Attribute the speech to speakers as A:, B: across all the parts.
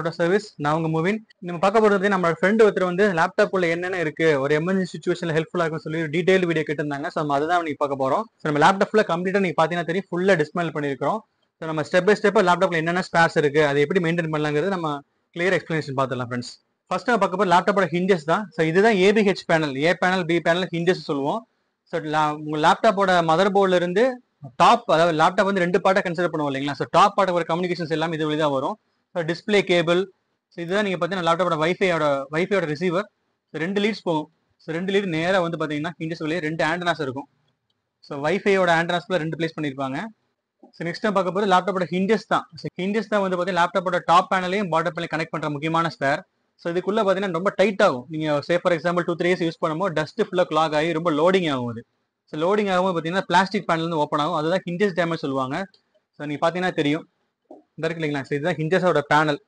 A: auto service நான் உங்க மூவின் நம்ம பார்க்க போறது வந்து நம்ம ஃப்ரெண்ட் ஒருத்தர் வந்து லேப்டாப் உள்ள என்னென்ன இருக்கு ஒரு எமர்ஜென்சி சுச்சுவேஷன்ல ஹெல்ப்ஃபுல்லா இருக்கும் சொல்லி ஒரு டீடைல் வீடியோ கேட்டிருந்தாங்க ஸோ நம்ம அதுதான் நீங்க பார்க்க போறோம் ஸோ நம்ம லேப்டாப் ஃபுல்லா கம்ப்ளீட்டா நீங்க பாத்தீங்கன்னா தெரியும் ஃபுல்லா டிஸ்மேல் பண்ணிருக்கோம் ஸோ நம்ம ஸ்டெப் பை ஸ்டெப் லேப்டாப்ல என்னென்ன ஸ்பேர்ஸ் இருக்கு அதை எப்படி மெயின்டைன் பண்ணலாங்கிறது நம்ம கிளியர் எக்ஸ்பிளனேஷன் பார்த்துலாம் ஃப்ரெண்ட்ஸ் ஃபர்ஸ்ட் நம்ம பார்க்க போற லேப்டாப்போட ஹிஞ்சஸ் தான் ஸோ இதுதான் ABH panel A panel B panel hinges சொல்லுவோம் ஸோ உங்க லேப்டாப்போட மதர் போர்ட்ல இருந்து டாப் அதாவது லேப்டாப் வந்து ரெண்டு பார்ட்டா கன்சிடர் பண்ணுவோம் இல்லைங்களா ஸோ டாப் பார்ட் ஒரு கம்யூனிகேஷன்ஸ் எல்லாம் இது வழி தான் வரும் ஸோ டிஸ்பிளே கேபிள் ஸோ இதுதான் நீங்க பார்த்தீங்கன்னா லேப்டாப்போட வைஃபையோட வைஃபையோட ரிசீவர் ஸோ ரெண்டு லீட்ஸ் போகும் ஸோ ரெண்டு லீட் நேராக வந்து பார்த்தீங்கன்னா ஹிண்டஸ் வழியே ரெண்டு ஆண்டனாஸ் இருக்கும் ஸோ வைஃபையோட ஆண்டனாஸ்ல ரெண்டு பிளேஸ் பண்ணியிருப்பாங்க ஸோ நெக்ஸ்ட் பார்க்க போது லேப்டாப்போட ஹிண்டஸ் தான் ஸோ ஹிண்டஸ் தான் வந்து பார்த்தீங்கன்னா லேப்டாப்போட டாப் பேனலையும் பாட்டம் பேனலையும் கனெக்ட் பண்ற முக்கியமான ஸ்பேர் ஸோ இதுக்குள்ள பார்த்தீங்கன்னா ரொம்ப டைட் ஆகும் நீங்க say for example two three years use பண்ணும்போது டஸ்ட் ஃபுல்லாக கிளாக் ஆகி ரொம்ப லோடிங் ஆகும் அது ஸோ லோடிங் ஆகும்போது பார்த்தீங்கன்னா பிளாஸ்டிக் பேனல் வந்து ஓப்பன் ஆகும் அதுதான் ஹிண்டஸ் டேமேஜ் சொல்லுவாங்க ஸோ நீங்க பார்த்தீங்கன்னா தெரியும் இந்த இருக்கு இல்லைங்களா ஸோ இதுதான் ஹிண்டஸோட பேனல்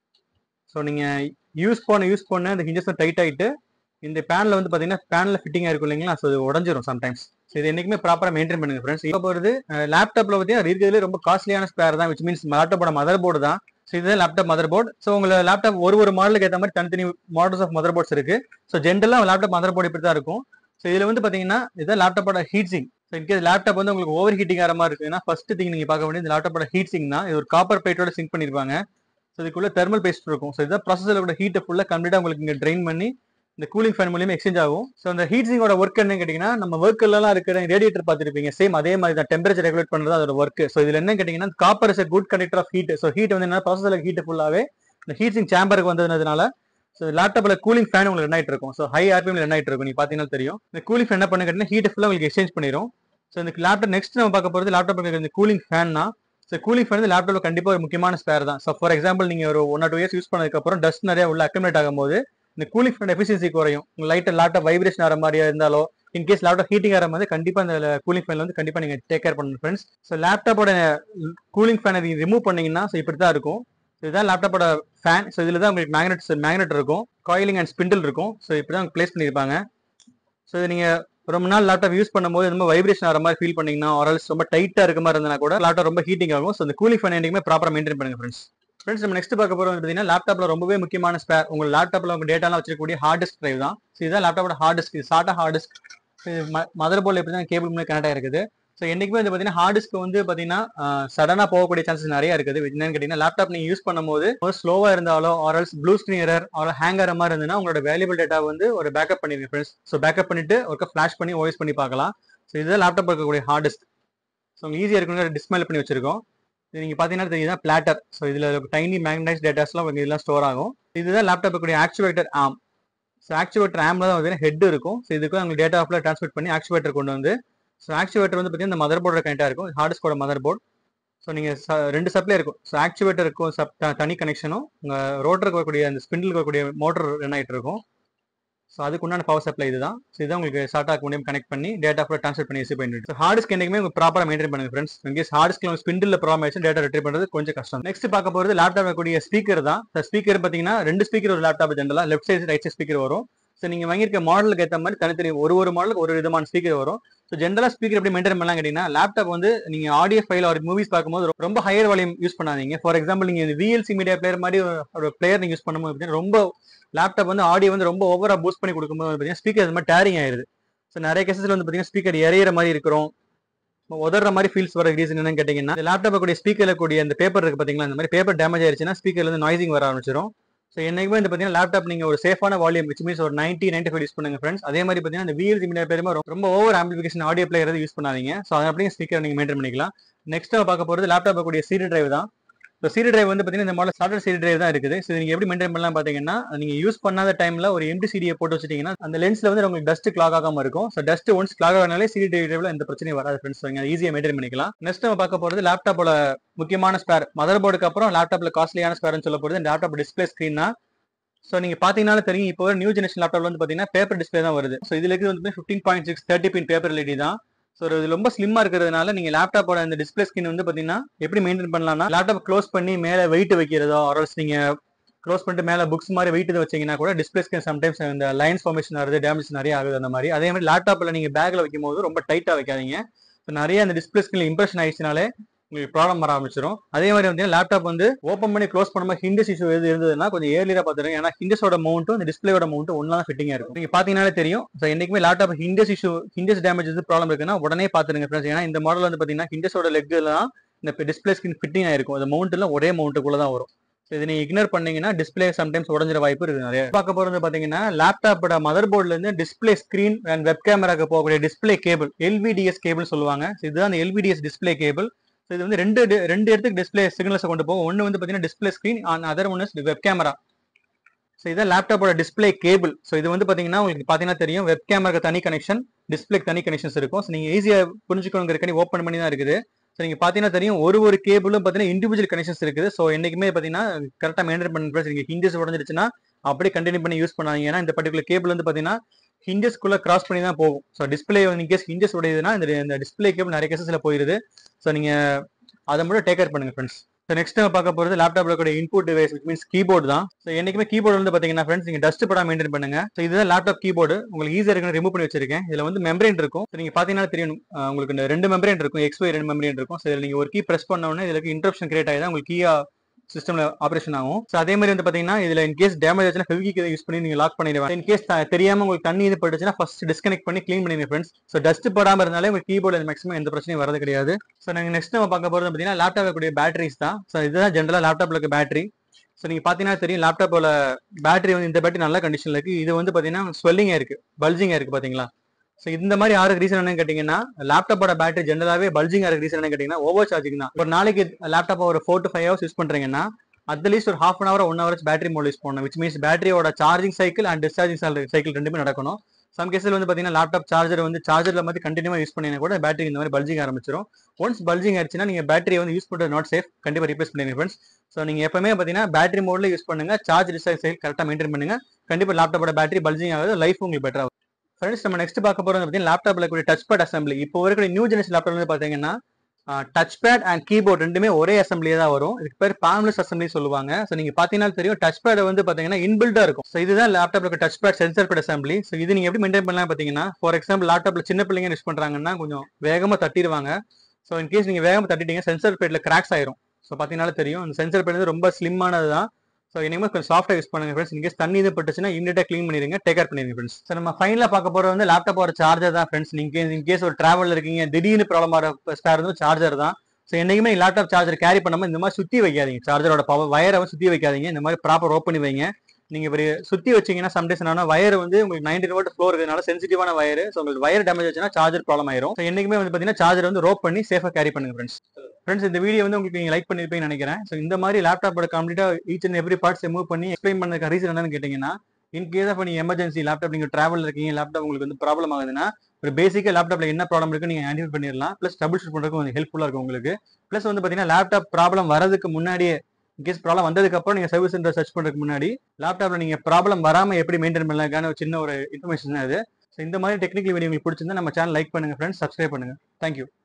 A: ஸோ நீங்க யூஸ் பண்ண யூஸ் பண்ண இந்த ஹிண்டஸ் டைட் ஆயிட்டு இந்த பேனல் வந்து பார்த்தீங்கன்னா பேனல் ஃபிட்டிங்காக இருக்கும் இல்லைங்களா ஸோ இது உடஞ்சிரும் சம்டைம்ஸ் ஸோ இது என்னைக்குமே ப்ராப்பராக மெயின்டைன் பண்ணுங்க ஃப்ரெண்ட்ஸ் இப்போ போகிறது லேப்டாப்ல பார்த்தீங்கன்னா இருக்கிறதுல ரொம்ப காஸ்ட்லியான ஸ்பேர் தான் விச் மீன்ஸ் லேப்டாப்போட மதர் போர்டு தான் ஸோ இதுதான் லேப்டாப் மதர் போர்டு ஸோ உங்களை லேப்டாப் ஒரு ஒரு மாடலுக்கு ஏற்ற மாதிரி தனித்தனி மாடல்ஸ் ஆஃப் மதர் போர்ட்ஸ் இருக்கு ஸோ ஜென்ரலாக லேப்டாப் மதர் போர்டு இப்படி தான் இருக்கும் ஸோ இதுல வந்து பாத்தீங்கன்னா இதுதான் லேப்டாப்போட heat sink so in case laptop வந்து உங்களுக்கு ஓவர் ஹீட்டிங் ஆகிற மாதிரி இருக்குன்னா ஃபர்ஸ்ட் திங் நீங்க பார்க்க வேண்டியது இந்த லேப்டாப்போட ஹீட் சிங் தான் இது ஒரு காப்பர் பிளேட்டோட சிங்க் பண்ணிருப்பாங்க ஸோ இதுக்குள்ள தெர்மல் பேஸ்ட் இருக்கும் ஸோ இதுதான் ப்ராசஸரோட ஹீட்டை ஃபுல்லாக கம்ப்ளீட்டாக உங்களுக்கு இங்கே ட்ரைன் பண்ணி இந்த கூலிங் ஃபேன் மூலியமா எக்ஸ்சேஞ்ச் ஆகும் ஸோ அந்த ஹீட் சிங்கோட ஒர்க் என்னன்னு கேட்டீங்கன்னா நம்ம ஒர்க்கெல்லாம் இருக்கிற ரேடியேட்டர் பார்த்துருப்பீங்க சேம் அதே மாதிரி தான் டெம்பரேச்சர் ரெகுலேட் பண்ணுறது அதோட ஒர்க் ஸோ இதுல என்ன கேட்டீங்கன்னா copper is good conductor of heat so heat வந்து என்ன ப்ராசஸர் ஹீட் ஃபுல்லாவே இந்த ஹீட் சிங் சேம்பருக்கு வந்ததுனால ஸோ லேப்டாப்ல கூலிங் ஃபேன் உங்களுக்கு ரன் ஆயிட்டு இருக்கும் ஸோ ஹை ஆர்பிஎம் ரன் ஆயிட்டு இருக்கும் நீங்க பாத்தீங்கன்னா தெரியும் இந்த கூலிங் ஃபேன் என்ன பண்ண கேட்டீங்கன்னா ஹீட் ஃபுல்லாக உங்களுக்கு எக்ஸ்சேஞ்ச் பண்ணிடும் ஸோ இந்த லேப்டாப் நெக்ஸ்ட் நம்ம பார்க்க போகிறது லேப்டாப் இந்த கூலிங் ஃபேன் தான் ஸோ கூலிங் ஃபேன் வந்து லேப்டாப்ல கண்டிப்பா ஒரு முக்கியமான ஸ்பேர் தான் ஸோ ஃபார் எக்ஸாம்பிள் நீங்க ஒரு one or two years use பண்ணதுக்கு அப்புறம் டஸ்ட் நிறைய உள்ள அக்கமேட் ஆகும்போது இந்த கூலிங் ஃபேன் எஃபிஷியன்சி குறையும் உங்க லைட்டா லேப்டாப் வைப்ரேஷன் ஆகிற மாதிரியா இருந்தாலோ இன்கேஸ் லேப்டாப் ஹீட்டிங் ஆகிற மாதிரி கண்டிப்பா இந்த கூலிங் ஃபேன்ல வந்து கண்டிப்பா நீங்க டேக் கேர் பண்ணணும் ஃப்ரெண்ட்ஸ் ஸோ லேப்டாப்போட கூலிங் ஃபேனை நீங்க ரிமூவ் பண்ணீங்கன்னா ஸோ இப்படி தான் இருக்கும் இதுதான் லேப்டாப்போட ஃபேன் ஸோ இதுல தான் உங்களுக்கு மேக்னெட் மேக்னெட் இருக்கும் காயிலிங் அண்ட் ஸ்பிண்டில் இருக்கும் ஸோ இப்படி தான் பிளேஸ் பண்ணியிருப்பாங்க ஸோ இது நீங்க ரொம்ப நாள் லேப்டாப் யூஸ் பண்ணும்போது ரொம்ப வைப்ரேஷன் ஆகிற மாதிரி ஃபீல் பண்ணீங்கன்னா ஆரல்ஸ் ரொம்ப டைட்டா இருக்க மாதிரி இருந்தா கூட லேப்டாப் ரொம்ப ஹீட்டிங் ஆகும் ஸோ இந்த கூலிங் ஃபேன் என்னைக்குமே ப்ராப்பரா மெயின்டைன் பண்ணுங்க ஃப்ரெண்ட்ஸ் ஃப்ரெண்ட்ஸ் நம்ம நெக்ஸ்ட் பார்க்க போறோம் பார்த்தீங்கன்னா லேப்டாப்ல ரொம்பவே முக்கியமான ஸ்பேர் உங்க லேப்டாப்ல உங்க டேட்டாலாம் வச்சிருக்கக்கூடிய ஹார்ட் டிஸ்க் டிரைவ் தான் ஸோ இதுதான் லேப்டாப்போட ஹார்ட் டிஸ்க் இது சாட்டா ஹார்ட் டிஸ்க் மதர் போர்டில் எப்படி தான் கேபிள் மூலம் கனெக்ட் ஆயிருக்குது ஸோ என்னைக்குமே வந்து பார்த்தீங்கன்னா ஹார்ட் டிஸ்க் வந்து பார்த்தீங்கன்னா சடனாக போகக்கூடிய சான்சஸ் நிறைய இருக்குது என்னன்னு கேட்டீங்கன்னா லேப்டாப் நீங்கள் யூஸ் பண்ணும்போது ஸ்லோவாக இருந்தாலோ or else blue screen error or hang ஆகிற மாதிரி இருந்ததுன்னா உங்களோட வேல்யூபிள் டேட்டா வந்து ஒரு பேக்கப் பண்ணிருங்க ஃப்ரெண்ட்ஸ் ஸோ பேக்கப் பண்ணிட்டு ஒருக்க ஃபிளாஷ் பண்ணி ஓஎஸ் பண்ணி பார்க்கலாம் ஸோ இதுதான் லேப்டாப் இருக்கக்கூடிய ஹார்ட் டிஸ்க் ஸோ உங்களுக்கு ஈஸியாக இருக்கணும் டிஸ்மேல் பண்ணி வச்சிருக்கோம் இது நீங்கள் பார்த்தீங்கன்னா தெரியுதா பிளாட்டர் ஸோ இதில் டைனி மேக்னைஸ் டேட்டாஸ்லாம் உங்களுக்கு இதெல்லாம் ஸ்டோர் ஆகும் இதுதான் லேப்டாப் இருக்கக்கூடிய ஆக்சுவேட்டர் ஆம் ஸோ ஆக்சுவேட்டர் ஆம்ல தான் வந்து ஹெட் இருக்கும் ஸோ இதுக்கு உங்களுக்கு டேட்டா ஆஃப்ல ட்ரான்ஸ்மிட் பண்ணி ஆக்சுவேட்டர் கொண்டு வந்து ஸோ ஆக்சுவேட்டர் வந்து பார்த்தீங்கன்னா இந்த மதர் போர்டோட கனெக்டாக இருக்கும் ஹார்ட் டிஸ்கோட மதர் போர்ட் ஸோ நீங்கள் ரெண்டு சப்ளை இருக்கும் ஸோ ஆக்சுவேட்டருக்கும் சப் தனி கனெக்ஷனும் உங்கள் ரோட்டருக்கு வரக்கூடிய அந்த ஸ்பிண்டில் வரக்கூடிய மோட்டர் ரன் ஆகிட்டு இருக்கும் ஸோ அதுக்கு உண்டான பவர் சப்ளை இதுதான் ஸோ இதான் உங்களுக்கு ஷார்ட்டாக முடியும் கனெக்ட் பண்ணி டேட்டா ஃபுல்லாக ட்ரான்ஸ்ஃபர் பண்ணி ரிசீவ் பண்ணிட்டு ஸோ ஹார்ட் டிஸ்க் என்னைக்குமே உங்களுக்கு ப்ராப்பராக மெயின்டைன் பண்ணுங்க ஃப்ரெண்ட்ஸ் இன்கேஸ் ஹார்ட் டிஸ்க்ல ஸ்பிண்டில் ப்ராப்ளம் ஆயிடுச்சு டேட்டா ரிட்ரீவ் பண்ணுறது கொஞ்சம் கஷ்டம் நெக்ஸ்ட் பார்க்க போகிறது லேப்டாப் கூடிய ஸ்பீக்கர் தான் ஸ்பீக்கர் பார்த்தீங்கன்னா ரெண்டு ஸ்பீக்கர் ஒரு லேப்டாப் ஜென்ரலாக left side right side speaker வரும் ஸோ நீங்கள் வாங்கியிருக்க மாடலுக்கு ஏற்ற மாதிரி தனித்தனி ஒரு ஒரு மாடலுக்கு ஒரு விதமான ஸ்பீக்கர் வரும் ஸோ ஜென்ரலாக ஸ்பீக்கர் எப்படி மெயின்டைன் பண்ணலாம் கேட்டீங்கன்னா லேப்டாப் வந்து நீங்கள் ஆடியோ ஃபைல் ஒரு மூவிஸ் பார்க்கும்போது ரொம்ப ஹையர் வால்யூம் யூஸ் பண்ணாதீங்க ஃபார் எக்ஸாம்பிள் நீங்கள் விஎல்சி மீடியா பிளேயர் மாதிரி ஒரு பிளேயர் நீங்கள் யூஸ் பண்ணும்போது பார்த்தீங்கன்னா ரொம்ப லேப்டாப் வந்து ஆடியோ வந்து ரொம்ப ஓவரா பூஸ்ட் பண்ணி கொடுக்கும்போது பார்த்தீங்கன்னா ஸ்பீக்கர் அது மாதிரி டேரிங் ஆயிருது ஸோ நிறைய கேசஸ்ல வந்து பார்த்தீங்கன்னா ஸ்பீக்கர் எறையிற மாதிரி இருக்கிறோம் உதற மாதிரி ஃபீல்ஸ் வர ரீசன் என்னன்னு கேட்டீங்கன்னா லேப்டாப் கூடிய ஸ்பீக்கர்ல கூடிய அந்த பேப்பர் இருக்கு பாத்தீங்களா அந்த மாதிரி பேப்பர் டேமேஜ் ஆயிருச்சுன்னா ஸ்பீக்கர்ல இருந்து நாய்சிங் வர ஆரம்பிச்சிடும் ஸோ என்னைக்குமே இந்த பார்த்தீங்கன்னா லேப்டாப் நீங்க ஒரு சேஃபான வால்யூம் விச் மீன்ஸ் ஒரு நைன்டி நைன்டி ஃபைவ் யூஸ் பண்ணுங்க ஃப்ரெண்ட்ஸ் அதே மாதிரி பார்த்தீங்கன்னா இந்த விஎல்சி மீடியா பேருமே ரொம்ப over amplification audio player use பண்ணாதீங்க ஸோ அதை அப்படியே ஸ்பீக்கர் நீங்க மெயின்டைன் பண்ணிக்கலாம் நெக்ஸ்ட் பார்க்க போறது லேப்டாப் கூடிய சீரி டிரைவ் தான் ஸோ சீரி டிரைவ் வந்து பார்த்தீங்கன்னா இந்த மாடல் ஸ்டார்டர் சீரி டிரைவ் தான் இருக்குது ஸோ நீங்க எப்படி மெயின்டைன் பண்ணலாம் பார்த்தீங்கன்னா நீங்க யூஸ் பண்ணாத டைம்ல ஒரு எம்டி சீடியை போட்டு வச்சிட்டீங்கன்னா அந்த லென்ஸ்ல வந்து உங்களுக்கு டஸ்ட் கிளாக் ஆகாம இருக்கும் ஸோ டஸ்ட் ஒன்ஸ் கிளாக் ஆகினாலே சீரி டிரைவ்ல எந்த பிரச்சனையும் வராது ஃப்ரெண்ட்ஸ் நீங்க ஈஸியாக மெயின்டைன் பண்ணிக்கலாம் நெக்ஸ்ட் நம்ம பார்க்க போறது லேப்டாப்போட முக்கியமான ஸ்பேர் மதர் போர்டுக்கு அப்புறம் லேப்டாப்ல காஸ்ட்லியான ஸ்பேர்னு சொல்ல போறது லேப்டாப் டிஸ்பிளே ஸ்க்ரீன் தான் ஸோ நீங்க பாத்தீங்கன்னா தெரியும் இப்போ நியூ ஜெனரேஷன் லேப்டாப்ல வந்து பாத்தீங்கன்னா பேப்பர் டிஸ்பிளே தான் வருது ஸோ இதுல இருக்கிறது வந்து fifteen point six thirty pin paper LED தான் ஸோ இது ரொம்ப ஸ்லிம்மா இருக்கிறதுனால நீங்க லேப்டாப்போட இந்த டிஸ்பிளே ஸ்கின் வந்து பாத்தீங்கன்னா எப்படி மெயின்டைன் பண்ணலாம்னா லேப்டாப் க்ளோஸ் பண்ணி மேல வெயிட் வைக்கிறதோ ஆர்எல்ஸ் நீங்க க்ளோஸ் பண்ணிட்டு மேல புக்ஸ் மாதிரி வெயிட் வச்சீங்கன்னா கூட டிஸ்பிளே ஸ்கின் சம்டைம்ஸ் இந்த லைன்ஸ் ஃபார்மேஷன் ஆகுது டேமேஜ் நிறைய ஆகுது அந்த மாதிரி அதே மாதிரி லேப்டாப்ல நீங்க பேக்ல வைக்கும் போது ரொம்ப டைட்டா வைக்காதீங்க ஸோ நிறைய அந்த டிஸ்பிளே ஸ்கின்ல இம்ப்ரெஷன் ஆயிடுச்சுனாலே உங்களுக்கு ப்ராப்ளம் வர ஆரம்பிச்சிடும் அதே மாதிரி வந்து லேப்டாப் வந்து ஓப்பன் பண்ணி க்ளோஸ் பண்ணும்போது ஹிண்டஸ் இஷ்யூ எது இருந்ததுன்னா கொஞ்சம் ஏர்லியரா பார்த்துருங்க ஏன்னா ஹிண்டஸோட மவுண்ட்டும் இந்த டிஸ்பிளேயோட மவுண்ட்டும் ஒன்றா தான் ஃபிட்டிங்காக இருக்கும் நீங்க பார்த்தீங்கன்னாலே தெரியும் ஸோ என்னைக்குமே laptop hinges issue hinges damage வந்து ப்ராப்ளம் இருக்குன்னா உடனே பார்த்துருங்க ஃப்ரெண்ட்ஸ் ஏன்னா இந்த மாடல் வந்து பார்த்தீங்கன்னா ஹிண்டஸோட லெக்லாம் இந்த டிஸ்பிளே ஸ்கின் ஃபிட்டிங் ஆயிருக்கும் அந்த மவுண்ட்ல ஒரே மவுண்ட்டுக்குள்ள தான் வரும் So இதை நீங்க இக்னோர் பண்ணீங்கன்னா டிஸ்பிளே சம்டைம்ஸ் உடஞ்சிர வாய்ப்பு இருக்கு நிறைய பார்க்க போறது பாத்தீங்கன்னா லேப்டாப்போட மதர் போர்ட்ல இருந்து டிஸ்பிளே ஸ்கிரீன் அண்ட் வெப் கேமராக்கு போகக்கூடிய டிஸ்பிளே கேபிள் எல்விடிஎஸ் கேபிள் சொல்லுவாங்க So இதுதான் அந்த எல்விடிஎஸ் டிஸ்பிளே கேபிள் ஸோ இது வந்து ரெண்டு di- ரெண்டு இடத்துக்கு டிஸ்பிளே சிக்னல்ஸை கொண்டு போகும் ஒன்று வந்து பார்த்தீங்கன்னா display screen and other one is web camera so இதான் லேப்டாப்போட டிஸ்பிளே கேபிள் ஸோ இது வந்து பார்த்தீங்கன்னா உங்களுக்கு பார்த்தீங்கன்னா தெரியும் வெப் கேமராக்கு தனி கனெக்ஷன் டிஸ்பிளேக்கு தனி கனெக்ஷன்ஸ் இருக்கும் ஸோ நீங்கள் ஈஸியாக புரிஞ்சுக்கணுங்கிறக்காண்டி ஓப்பன் பண்ணி தான் இருக்குது ஸோ நீங்கள் பார்த்தீங்கன்னா தெரியும் ஒரு ஒரு கேபிளும் பார்த்தீங்கன்னா இண்டிவிஜுவல் கனெக்ஷன்ஸ் இருக்குது ஸோ என்னைக்குமே பார்த்தீங்கன்னா கரெக்டாக மெயின்டைன் பண்ண நீங்கள் ஹிண்டஸ் உடஞ்சிருச்சுன்னா அப்படியே கண்டினியூ பண்ணி யூஸ் பண்ணாங்க ஏன்னா இந்த பர்டிகுலர் கேபிள் வந்து பார்த்தீங்கன்னா ஹிண்டஸ்குள்ள கிராஸ் பண்ணி தான் போகும் ஸோ டிஸ்பிளே இன்கேஸ் ஹிண்டஸ் உடையுதுன்னா இந்த இந்த டிஸ்பிளே கேபிள் நிறைய கேசஸ்ல போயிருது ஸோ நீங்க அதை மட்டும் டேக் கேர் பண்ணுங்க ஃப்ரெண்ட்ஸ் ஸோ நெக்ஸ்ட் நம்ம பார்க்க போகிறது லேப்டாப்ல கூட input device which means keyboard தான் ஸோ என்னைக்குமே கீபோர்டு வந்து பார்த்தீங்கன்னா ஃப்ரெண்ட்ஸ் நீங்கள் டஸ்ட் படாம மெயின்டைன் பண்ணுங்க ஸோ இதுதான் லேப்டாப் கீபோர்டு உங்களுக்கு ஈஸியாக இருக்குன்னு ரிமூவ் பண்ணி வச்சிருக்கேன் இதில் வந்து மெம்பரேன் இருக்கும் ஸோ நீங்கள் பார்த்தீங்கன்னா தெரியும் அஹ் உங்களுக்கு இந்த ரெண்டு மெம்பரேன் இருக்கும் எக்ஸ் ஒய் ரெண்டு மெம்பரேன் இருக்கும் ஸோ இதில் நீங்கள் ஒரு கீ ப்ரெஸ் பண்ண உடனே இதுல இன்டரப்ஷன் கிரியேட் ஆகி தான் உங்களுக்கு கீயா சிஸ்டம்ல ஆபரேஷன் ஆகும் ஸோ அதே மாதிரி வந்து பாத்தீங்கன்னா இதுல இன் கேஸ் டேமேஜ் ஆச்சுன்னா ஃபெவிக் யூஸ் பண்ணி நீங்க லாக் பண்ணிடுவேன் இன் கேஸ் தெரியாம உங்களுக்கு தண்ணி இது பட்டுச்சுன்னா ஃபர்ஸ்ட் டிஸ்கனெக்ட் பண்ணி க்ளீன் பண்ணிடுங்க ஃப்ரெண்ட்ஸ் ஸோ டஸ்ட் படாம இருந்தாலே உங்களுக்கு கீபோர்டு மேக்ஸிமம் எந்த பிரச்சனையும் வரது கிடையாது ஸோ நாங்கள் நெக்ஸ்ட் நம்ம பார்க்க போறது பாத்தீங்கன்னா லேப்டாப்ல கூடிய பேட்டரிஸ் தான் ஸோ இதுதான் ஜென்ரலா லேப்டாப்ல இருக்க பேட்டரி ஸோ நீங்க பாத்தீங்கன்னா தெரியும் லேப்டாப்போட பேட்டரி வந்து இந்த பேட்டரி நல்ல கண்டிஷன்ல இருக்கு இது வந்து பாத்தீங்கன்னா ஸ்வெல்லிங்கா இருக்கு பல்ஜிங்கா இருக்கு பாத்தீங்களா ஸோ இந்த மாதிரி ஆறு ரீசன் என்னன்னு கேட்டீங்கன்னா லேப்டாப்போட பேட்டரி ஜென்ரலாவே பல்ஜிங்கா இருக்கு ரீசன் என்ன கேட்டீங்கன்னா ஓவர் சார்ஜிங் தான் ஒரு நாளைக்கு லேப்டாப் ஒரு four to five hours use பண்றீங்கன்னா அட்லீஸ்ட் ஒரு half an hour one hours battery mode use பண்ணணும் விச் மீன்ஸ் பேட்டரியோட charging cycle and discharging cycle ரெண்டுமே நடக்கணும் சம் கேஸில் வந்து பார்த்தீங்கன்னா லேப்டாப் சார்ஜர் வந்து சார்ஜர்ல மாதிரி கண்டினியூவா யூஸ் பண்ணினா கூட பேட்டரி இந்த மாதிரி பல்ஜிங் ஆரம்பிச்சிடும் ஒன்ஸ் பல்ஜிங் ஆயிடுச்சுன்னா நீங்க பேட்டரி வந்து யூஸ் பண்ணுறது நாட் சேஃப் கண்டிப்பா ரீப்ளேஸ் பண்ணிடுங்க ஃப்ரெண்ட்ஸ் ஸோ நீங்க எப்பவுமே பார்த்தீங்கன்னா பேட்டரி மோட்ல யூஸ் பண்ணுங்க சார்ஜ் டிஸ்சார்ஜ் சைக்கிள் கரெக்டாக மெயின்டைன் பண்ணுங்க கண்டிப்பா லேப்டாப்போட பேட்டரி பல்ஜிங் ஆகுது லைஃப் உங்களுக்கு பெட்டர் ஆகும் ஃப்ரெண்ட்ஸ் நம்ம நெக்ஸ்ட் பார்க்க போறது பார்த்தீங்கன்னா லேப்டாப்ல கூடிய டச் பேட் அசம்பிளி இப்போ இருக்கிற நியூ ஜெனரேஷன் லேப்டாப் வந்து பார்த்தீங்கன்னா டச் பேட் அண்ட் கீபோர்ட் ரெண்டுமே ஒரே அசம்பிளியே தான் வரும் இதுக்கு பேர் பாம்லெஸ் அசம்பிளி சொல்லுவாங்க ஸோ நீங்க பாத்தீங்கன்னா தெரியும் டச் பேட் வந்து பாத்தீங்கன்னா இன்பில்டா இருக்கும் ஸோ இதுதான் லேப்டாப்ல இருக்க touch pad sensor pad assembly so இது நீங்க எப்படி மெயின்டைன் பண்ணலாம் பாத்தீங்கன்னா ஃபார் எக்ஸாம்பிள் லேப்டாப்ல சின்ன பிள்ளைங்க யூஸ் பண்றாங்கன்னா கொஞ்சம் வேகமா தட்டிடுவாங்க ஸோ இன்கேஸ் நீங்க வேகமா தட்டிட்டீங்க சென்சர் பேட்ல கிராக்ஸ் ஆயிரும் ஸோ பாத்தீங்கன்னா தெரியும் இந்த சென்சர் பேட் வந்து ரொம்ப ஸ்லிம்மானது தான் ஸோ இனிமேல் கொஞ்சம் சாஃப்டா யூஸ் பண்ணுங்க ஃப்ரெண்ட்ஸ் இன்கேஸ் தண்ணி இது பட்டுச்சுன்னா இமீடியட்டா க்ளீன் பண்ணிடுங்க டேக் கேர் பண்ணிடுங்க ஃப்ரெண்ட்ஸ் ஸோ நம்ம ஃபைனலாக பார்க்க போறது வந்து லேப்டாப் ஒரு சார்ஜர் தான் ஃப்ரெண்ட்ஸ் நீங்க இன்கேஸ் ஒரு டிராவல் இருக்கீங்க திடீர்னு ப்ராப்ளம் ஆகிற ஸ்பேர் வந்து சார்ஜர் தான் ஸோ என்னைக்குமே லேப்டாப் சார்ஜர் கேரி பண்ணாம இந்த மாதிரி சுத்தி வைக்காதீங்க சார்ஜரோட பவர் வயரை சுத்தி வைக்காதீங்க இந்த மாதிரி ப்ராப்பர் ஓப்பன் பண்ணி வைங்க நீங்க இப்படி சுத்தி வச்சீங்கன்னா சம்டைம்ஸ் என்னன்னா வயர் வந்து உங்களுக்கு நைன்டி வோல்ட் ஃப்ளோ இருக்கிறதுனால சென்சிட்டிவான வயர் ஸோ உங்களுக்கு வயர் டேமேஜ் ஆச்சுன்னா சார்ஜர் ப்ராப்ளம் ஆயிரும் ஸோ என்னைக்குமே வந்து பாத்தீங்கன்னா சார்ஜர் வந்து ரோப் பண்ணி சேஃபா கேரி பண்ணுங்க ஃப்ரெண்ட்ஸ் ஃப்ரெண்ட்ஸ் இந்த வீடியோ வந்து உங்களுக்கு நீங்க லைக் பண்ணிருப்பீங்கன்னு நினைக்கிறேன் ஸோ இந்த மாதிரி லேப்டாப்போட கம்ப்ளீட்டா each and every parts move பண்ணி எக்ஸ்பிளைன் பண்ணதுக்கு ரீசன் என்னன்னு கேட்டீங்கன்னா இன் கேஸ் ஆஃப் நீங்க எமர்ஜென்சி லேப்டாப் நீங்க டிராவல் இருக்கீங்க லேப்டாப் உங்களுக்கு வந்து ப்ராப்ளம் ஆகுதுன்னா ஒரு பேசிக்கா லேப்டாப்ல என்ன ப்ராப்ளம் இருக்கு நீங்க ஐடென்டிஃபை பண்ணிடலாம் ப்ளஸ் டபுள் ஷூட் பண்றதுக்கு கொஞ்சம் ஹெல்ப்ஃபுல்லா இருக்கும் உங்களுக்கு ப்ளஸ் வந்து பாத்தீங்கன்னா லேப்டாப் ப்ராப்ளம் வரதுக்கு முன்னாடியே கேஸ் ப்ராப்ளம் வந்ததுக்கு அப்புறம் நீங்க சர்வீஸ் சென்டர் சர்ச் பண்றதுக்கு முன்னாடி லேப்டாப்ல நீங்க ப்ராப்ளம் வராம எப்படி மெயின்டைன் பண்ணலாம்னு ஒரு சின்ன ஒரு இன்ஃபர்மேஷன் அது ஸோ இந்த மாதிரி டெக்னிக்கல் வீடியோ உங்களுக்கு பிடிச்சிருந்தா நம்ம சேனல் லைக் பண்ணுங்க ஃப்ரெண்ட்ஸ் சப்ஸ்கிரைப் பண்ணுங்க தேங்க்யூ